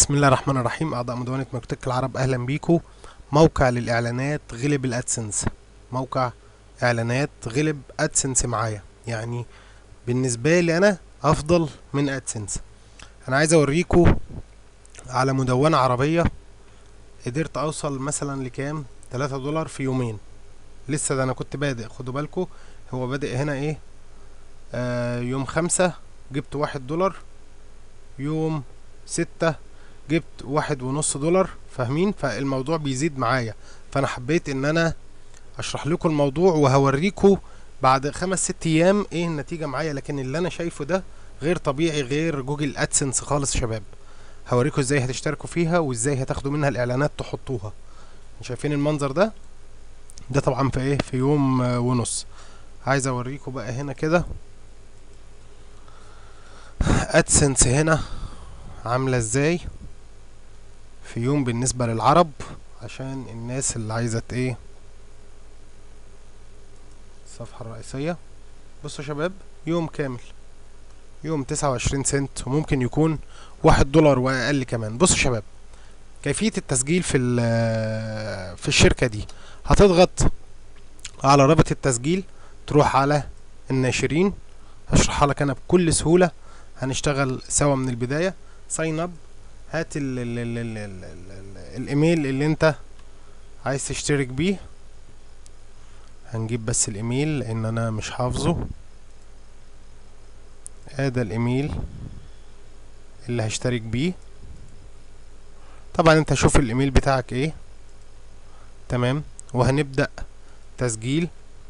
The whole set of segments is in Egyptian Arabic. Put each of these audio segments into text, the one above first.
بسم الله الرحمن الرحيم أعضاء مدونة مكتبة العرب أهلا بيكم موقع للإعلانات غلب الأدسنس موقع إعلانات غلب أدسنس معايا يعني بالنسبة لي أنا أفضل من أدسنس أنا عايز أوريكم على مدونة عربية قدرت أوصل مثلا لكام تلاتة دولار في يومين لسه ده أنا كنت بادئ خدوا بالكم هو بادئ هنا إيه آه يوم خمسة جبت واحد دولار يوم ستة جبت واحد ونص دولار فاهمين فالموضوع بيزيد معايا فانا حبيت ان انا اشرح لكم الموضوع وهوريكم بعد خمس ست ايام ايه النتيجة معايا لكن اللي انا شايفه ده غير طبيعي غير جوجل ادسنس خالص يا شباب هوريكم ازاي هتشتركوا فيها وازاي هتاخدوا منها الاعلانات تحطوها شايفين المنظر ده ده طبعا في ايه في يوم آه، ونص عايز اوريكم بقى هنا كده ادسنس هنا عاملة ازاي في يوم بالنسبة للعرب عشان الناس اللي عايزة ايه الصفحة الرئيسية بصوا يا شباب يوم كامل يوم تسعة وعشرين سنت وممكن يكون واحد دولار واقل كمان بصوا يا شباب كيفية التسجيل في ال- في الشركة دي هتضغط على رابط التسجيل تروح على الناشرين هشرحها لك انا بكل سهولة هنشتغل سوا من البداية ساين اب هات ال ال ال ال ال ال ال الايميل اللي انت عايز تشترك بيه هنجيب بس الايميل لان انا مش حافظه هذا الايميل اللي هشترك بيه طبعا انت شوف الايميل بتاعك ايه تمام وهنبدأ تسجيل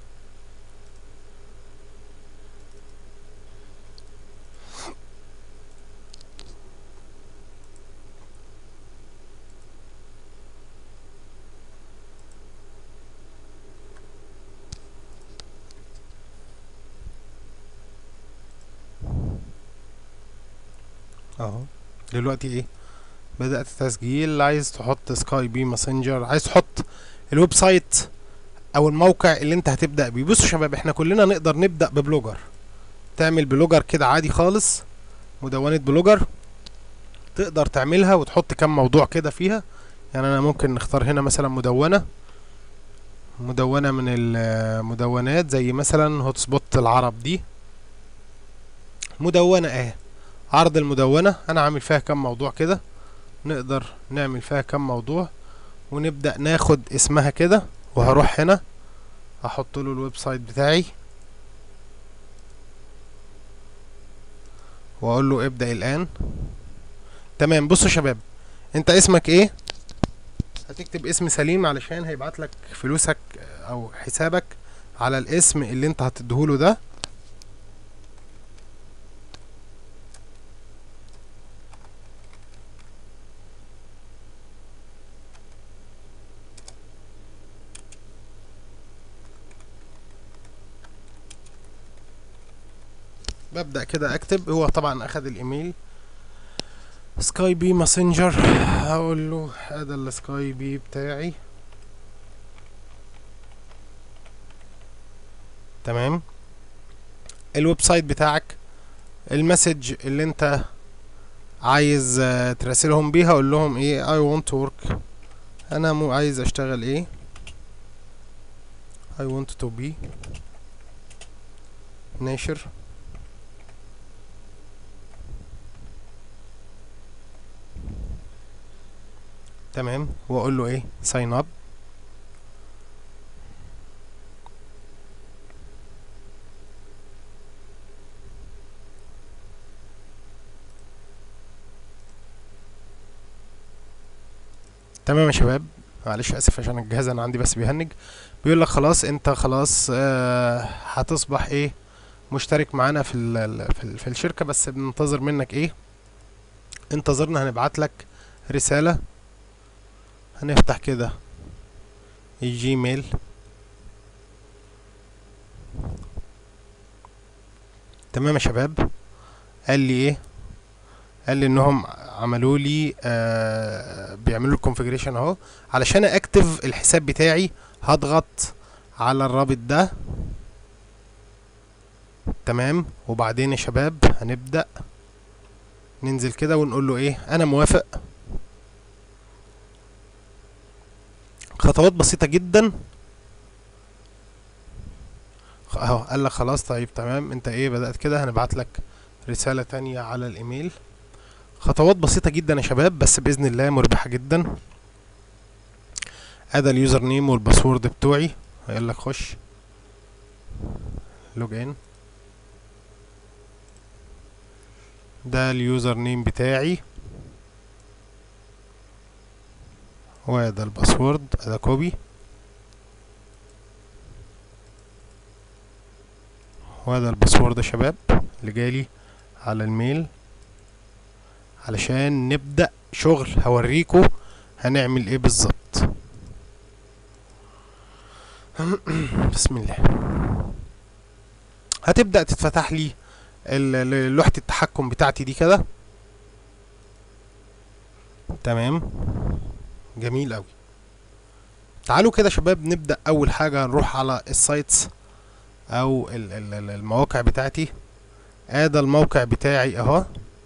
اهو دلوقتي ايه بدأت تسجيل عايز تحط سكاي بي ماسنجر عايز تحط الويب سايت او الموقع اللي انت هتبدأ بيه بصوا يا شباب احنا كلنا نقدر نبدأ ببلوجر تعمل بلوجر كده عادي خالص مدونة بلوجر تقدر تعملها وتحط كام موضوع كده فيها يعني انا ممكن نختار هنا مثلا مدونة مدونة من المدونات زي مثلا هوت سبوت العرب دي مدونة اهي عرض المدونة انا عامل فيها كام موضوع كده نقدر نعمل فيها كام موضوع ونبدأ ناخد اسمها كده وهروح هنا احط له الويب سايت بتاعي واقول له ابدأ الان تمام بصوا يا شباب انت اسمك ايه هتكتب اسم سليم علشان هيبعت لك فلوسك او حسابك على الاسم اللي انت هتديهوله ده ببدأ كده اكتب هو طبعا اخد الايميل سكاي بي ماسنجر هقول له هذا السكاي بي بتاعي تمام الويب سايت بتاعك المسج اللي انت عايز آه، تراسلهم بيها اقول لهم ايه I want to work انا مو عايز اشتغل ايه I want to be ناشر تمام واقول له ايه ساين اب تمام يا شباب معلش اسف عشان الجهاز انا عندي بس بيهنج بيقول لك خلاص انت خلاص آه هتصبح ايه مشترك معانا في ال في, ال في الشركه بس بننتظر منك ايه انتظرنا هنبعت لك رساله هنفتح كده الجيميل تمام يا شباب قال لي ايه قال لي انهم عملوا لي آه بيعملوا الكونفيجريشن اهو علشان اكتف الحساب بتاعي هضغط على الرابط ده تمام وبعدين يا شباب هنبدأ ننزل كده ونقول له ايه انا موافق خطوات بسيطة جدا خ- اهو قال لك خلاص طيب تمام انت ايه بدأت كده هنبعت لك رسالة تانية على الايميل خطوات بسيطة جدا يا شباب بس بإذن الله مربحة جدا ادي اليوزر نيم والباسورد بتوعي هيقول لك خش لوج ان ده اليوزر نيم بتاعي وده الباسورد ده كوبي وهذا الباسورد يا شباب اللي جالي على الميل علشان نبدأ شغل هوريكم هنعمل ايه بالظبط بسم الله هتبدأ تتفتح لي ال- ال- لوحة التحكم بتاعتي دي كده تمام جميل قوي تعالوا كده يا شباب نبدأ أول حاجة نروح على السايتس أو ال- ال- ال- المواقع بتاعتي ادي الموقع بتاعي اهو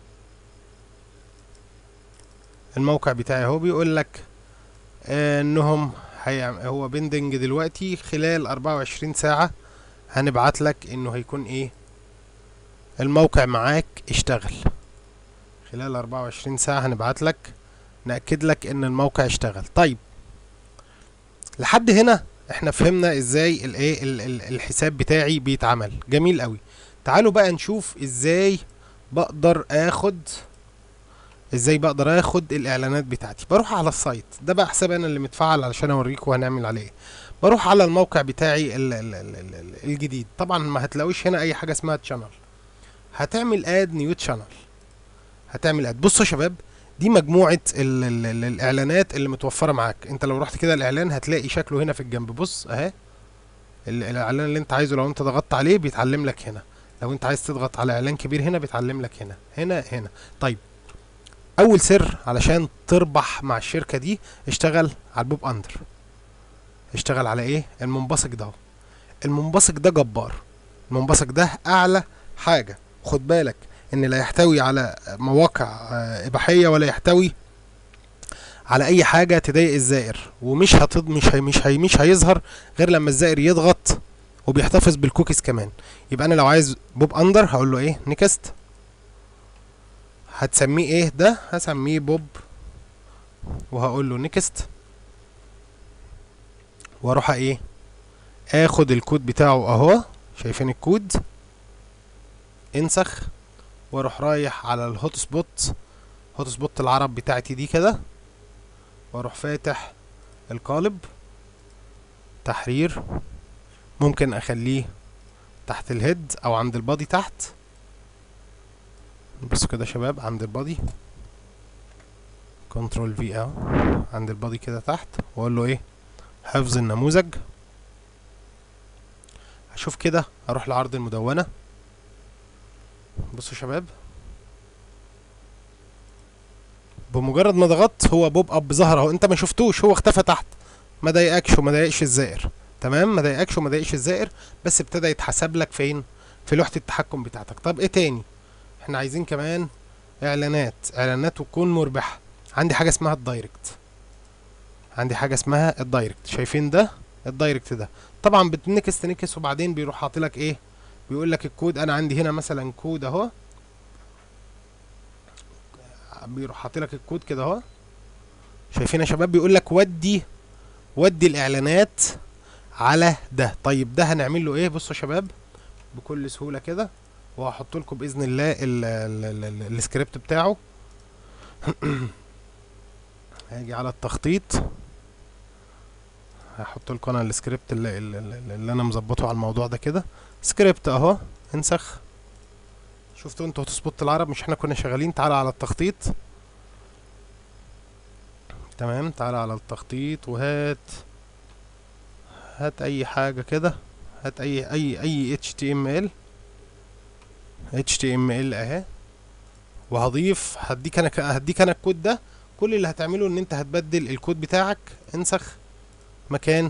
الموقع بتاعي اهو بيقول لك آه انهم هيعم... هو بندنج دلوقتي خلال 24 ساعة هنبعت لك انه هيكون ايه الموقع معاك اشتغل خلال 24 ساعة هنبعت لك نأكد لك ان الموقع اشتغل طيب لحد هنا احنا فهمنا ازاي الايه ال- ال- الحساب بتاعي بيتعمل جميل قوي تعالوا بقى نشوف ازاي بقدر اخد ازاي بقدر اخد الاعلانات بتاعتي بروح على السايت ده بقى حساب انا اللي متفعل علشان اوريكم هنعمل عليه إيه. بروح على الموقع بتاعي ال ال ال ال ال الجديد طبعا ما هتلاقوش هنا اي حاجه اسمها تشانل هتعمل اد نيو تشانل هتعمل اد بصوا يا شباب دي مجموعه ال ال ال الاعلانات اللي متوفره معاك انت لو رحت كده الاعلان هتلاقي شكله هنا في الجنب بص اهي ال- الاعلان اللي انت عايزه لو انت ضغطت عليه بيتعلم لك هنا لو انت عايز تضغط على اعلان كبير هنا بيتعلم لك هنا هنا هنا طيب اول سر علشان تربح مع الشركه دي اشتغل على البوب اندر اشتغل على ايه المنبثق ده اهو. المنبثق ده جبار المنبثق ده اعلى حاجه خد بالك ان لا يحتوي على مواقع آه، اباحيه ولا يحتوي على اي حاجه تضايق الزائر ومش هتض مش هي مش هي مش هيظهر غير لما الزائر يضغط وبيحتفظ بالكوكيز كمان يبقى انا لو عايز بوب اندر هقول له ايه نيكست هتسميه ايه ده هسميه بوب وهقول له نيكست واروح ايه اخد الكود بتاعه اهو شايفين الكود انسخ واروح رايح على الهوت سبوت هوت سبوت العرب بتاعتي دي كده واروح فاتح القالب تحرير ممكن اخليه تحت الهيد او عند البادي تحت بصوا كده يا شباب عند البادي كنترول في اهو عند البادي كده تحت واقول له ايه حفظ النموذج هشوف كده اروح لعرض المدونة بصوا يا شباب بمجرد ما ضغطت هو بوب اب ظهر اهو انت ما شفتوش هو اختفى تحت ما ضايقكش وما ضايقش الزائر تمام ما ضايقكش وما ضايقش الزائر بس ابتدى يتحسب لك فين في لوحة التحكم بتاعتك طب ايه تاني احنا عايزين كمان اعلانات اعلانات وتكون مربحة عندي حاجة اسمها الدايركت عندي حاجة اسمها الدايركت شايفين ده الدايركت ده طبعا بتنكس تنكس وبعدين بيروح حاطلك ايه بيقول لك الكود انا عندي هنا مثلا كود اهو بيروح حاطلك الكود كده اهو شايفين يا شباب بيقول لك ودي ودي الاعلانات على ده طيب ده هنعمل له ايه بصوا يا شباب بكل سهوله كده وهحط لكم باذن الله ال- ال- ال- ال- السكريبت بتاعه هاجي على التخطيط هحط لكم انا السكريبت اللي, اللي, اللي انا مظبطه على الموضوع ده كده سكريبت اهو انسخ شفتوا انتوا هتظبط العرب مش احنا كنا شغالين تعالى على التخطيط تمام تعالى على التخطيط وهات هات اي حاجة كده هات اي اي اي HTML HTML اهي وهضيف هديك انا ك- هديك انا الكود ده كل اللي هتعمله ان انت هتبدل الكود بتاعك انسخ مكان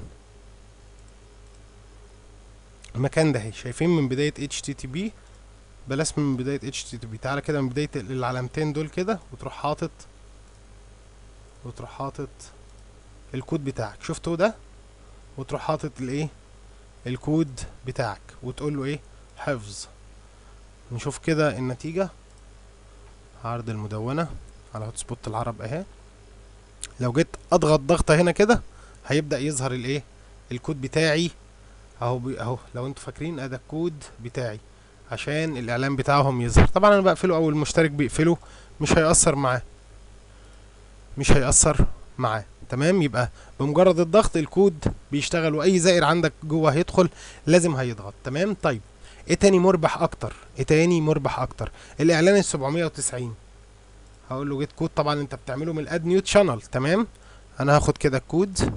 المكان ده اهي شايفين من بداية HTTP بلاش من بداية HTTP تعالى كده من بداية ال- العلامتين دول كده وتروح حاطط وتروح حاطط الكود بتاعك شفتوا ده وتروح حاطط الايه الكود بتاعك وتقول له ايه حفظ نشوف كده النتيجة عرض المدونة على هوت سبوت العرب اهي لو جيت اضغط ضغطة هنا كده هيبدأ يظهر الايه الكود بتاعي اهو بي اهو لو انتوا فاكرين ادي الكود بتاعي عشان الاعلان بتاعهم يظهر طبعا انا بقفله او المشترك بيقفله مش هيأثر معاه مش هيأثر معاه تمام يبقى بمجرد الضغط الكود بيشتغل واي زائر عندك جوه هيدخل لازم هيضغط تمام طيب ايه تاني مربح اكتر ايه تاني مربح اكتر الاعلان ال 790 هقول له جيت كود طبعا انت بتعمله من الاد نيو شانل تمام انا هاخد كده الكود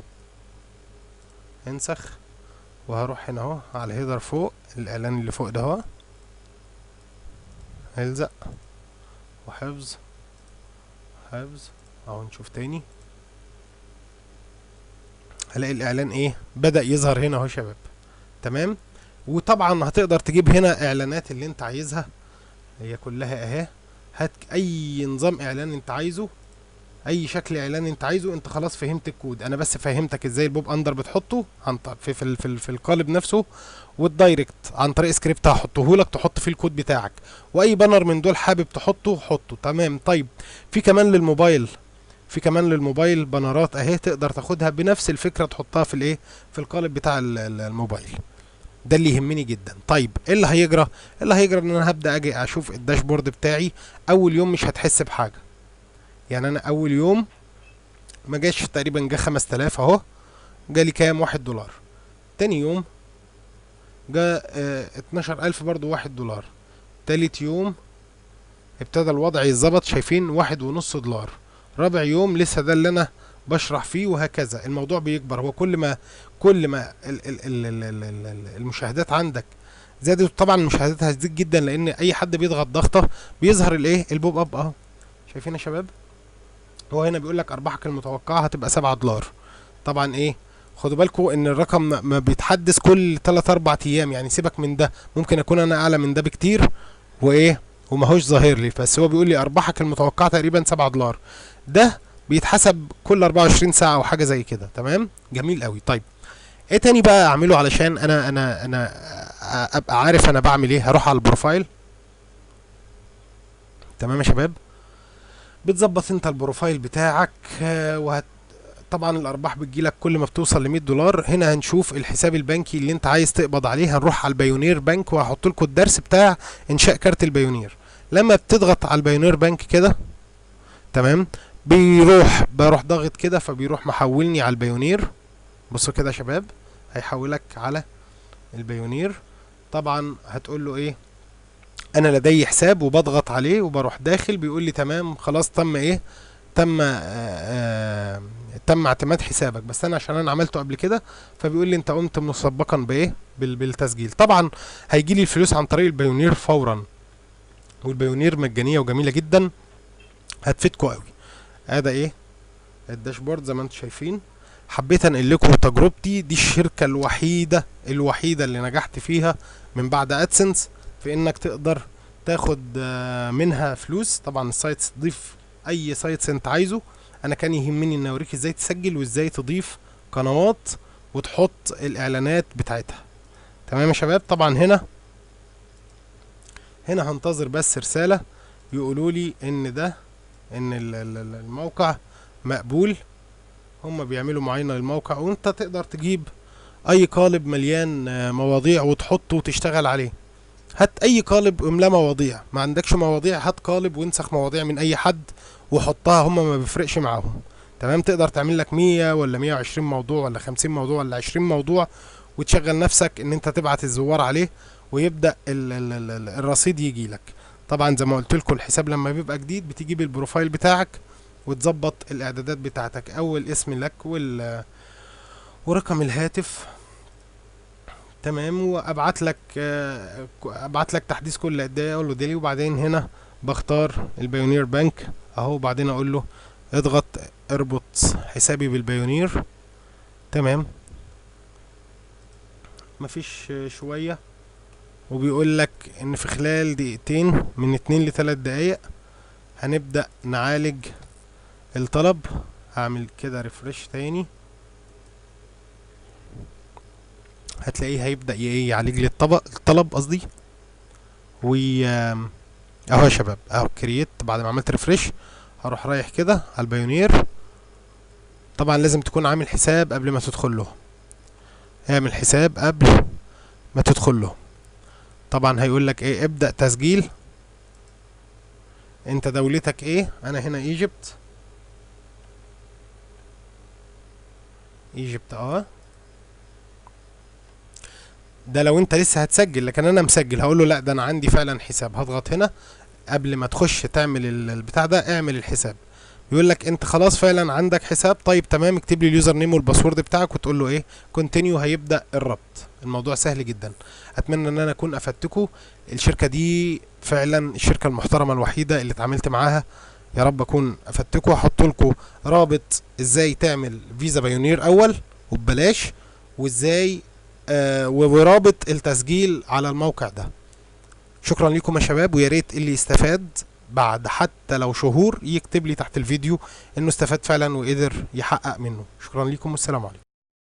انسخ وهروح هنا اهو على الهيدر فوق الاعلان اللي فوق ده اهو الزق وحفظ حفظ اهو نشوف تاني هلاقي الاعلان ايه بدأ يظهر هنا اهو يا شباب تمام وطبعا هتقدر تجيب هنا اعلانات اللي انت عايزها هي كلها اهي هات اي نظام اعلان انت عايزه اي شكل اعلان انت عايزه انت خلاص فهمت الكود انا بس فهمتك ازاي البوب اندر بتحطه عن ط- في في, ال- في, ال- في القالب نفسه والدايركت عن طريق سكريبت هحطه لك تحط فيه الكود بتاعك واي بانر من دول حابب تحطه حطه تمام طيب في كمان للموبايل في كمان للموبايل بانرات اهي تقدر تاخدها بنفس الفكره تحطها في الايه في القالب بتاع ال- ال- الموبايل ده اللي يهمني جدا طيب ايه اللي هيجرى إيه اللي هيجرى ان انا هبدا اجي اشوف الداشبورد بتاعي اول يوم مش هتحس بحاجه يعني انا اول يوم ما جاش تقريبا جه 5000 اهو جالي كام واحد دولار تاني يوم جا اه 12000 برضو واحد دولار تالت يوم ابتدى الوضع يتظبط شايفين واحد ونص دولار رابع يوم لسه ده اللي انا بشرح فيه وهكذا الموضوع بيكبر هو كل ما كل ما ال ال ال ال ال ال ال المشاهدات عندك زادت طبعا المشاهدات هتزيد جدا لان اي حد بيضغط ضغطه بيظهر الايه البوب اب اهو شايفين يا شباب هو هنا بيقول لك ارباحك المتوقعه هتبقى 7 دولار طبعا ايه خدوا بالكم ان الرقم ما- ما بيتحدث كل 3 4 ايام يعني سيبك من ده ممكن اكون انا اعلى من ده بكتير وايه وماهوش ظاهر لي بس هو بيقول لي ارباحك المتوقعه تقريبا 7 دولار ده بيتحسب كل 24 ساعه او حاجه زي كده تمام جميل قوي طيب ايه تاني بقى اعمله علشان انا انا انا أ- ابقى عارف انا بعمل ايه هروح على البروفايل تمام يا شباب بتظبط انت البروفايل بتاعك آه، وهت طبعا الارباح بتجيلك كل ما بتوصل ل 100 دولار هنا هنشوف الحساب البنكي اللي انت عايز تقبض عليه هنروح على البايونير بنك وهحط لكم الدرس بتاع انشاء كارت البايونير لما بتضغط على البايونير بنك كده تمام بيروح بروح ضاغط كده فبيروح محولني على البايونير بصوا كده يا شباب هيحولك على البايونير طبعا هتقول له ايه انا لدي حساب وبضغط عليه وبروح داخل بيقول لي تمام خلاص تم ايه تم آه آه تم اعتماد حسابك بس انا عشان انا عملته قبل كده فبيقول لي انت قمت مسبقا بايه بال- بالتسجيل طبعا هيجي لي الفلوس عن طريق البايونير فورا والبايونير مجانيه وجميله جدا هتفيدكم قوي هذا ايه الداشبورد زي ما انتم شايفين حبيت انقل لكم تجربتي دي الشركه الوحيده الوحيده اللي نجحت فيها من بعد ادسنس في انك تقدر تاخد آه، منها فلوس طبعا السايت تضيف اي سايتس انت عايزه انا كان يهمني ان اوريك ازاي تسجل وازاي تضيف قنوات وتحط الاعلانات بتاعتها تمام يا شباب طبعا هنا هنا هنتظر بس رساله يقولوا لي ان ده ان ال- ال- ال- الموقع مقبول هم بيعملوا معاينه للموقع وانت تقدر تجيب اي قالب مليان آه، مواضيع وتحطه وتشتغل عليه هات اي قالب املاه مواضيع ما عندكش مواضيع هات قالب وانسخ مواضيع من اي حد وحطها هم ما بيفرقش معاهم تمام تقدر تعمل لك 100 ولا 120 موضوع ولا 50 موضوع ولا 20 موضوع وتشغل نفسك ان انت تبعت الزوار عليه ويبدا ال ال ال ال الرصيد يجي لك طبعا زي ما قلت لكم الحساب لما بيبقى جديد بتجيب البروفايل بتاعك وتظبط الاعدادات بتاعتك اول اسم لك وال ورقم الهاتف تمام وابعت لك آه، ابعت لك تحديث كل قد ايه اقول له ديلي وبعدين هنا بختار البايونير بنك اهو وبعدين اقول له اضغط اربط حسابي بالبايونير تمام مفيش آه، شوية وبيقول لك ان في خلال دقيقتين من اتنين لتلات دقايق هنبدأ نعالج الطلب هعمل كده ريفرش تاني هتلاقيه هيبدأ ي- ايه يعالج لي الطبق الطلب قصدي و آم، اهو يا شباب اهو كرييت بعد ما عملت ريفرش هروح رايح كده على البايونير طبعا لازم تكون عامل حساب قبل ما تدخل له اعمل حساب قبل ما تدخل له طبعا هيقول لك ايه ابدأ تسجيل انت دولتك ايه انا هنا ايجيبت ايجيبت اه ده لو انت لسه هتسجل لكن انا مسجل هقول له لا ده انا عندي فعلا حساب هضغط هنا قبل ما تخش تعمل ال- البتاع ده اعمل الحساب بيقول لك انت خلاص فعلا عندك حساب طيب تمام اكتب لي اليوزر نيم والباسورد بتاعك وتقول له ايه كونتينيو هيبدأ الربط الموضوع سهل جدا اتمنى ان انا اكون افدتكم الشركة دي فعلا الشركة المحترمة الوحيدة اللي اتعاملت معاها يا رب اكون افدتكم هحط لكم رابط ازاي تعمل فيزا بايونير اول وببلاش وازاي آه ورابط التسجيل على الموقع ده شكرا لكم يا شباب ويا ريت اللي يستفاد بعد حتى لو شهور يكتب لي تحت الفيديو انه استفاد فعلا وقدر يحقق منه شكرا لكم والسلام عليكم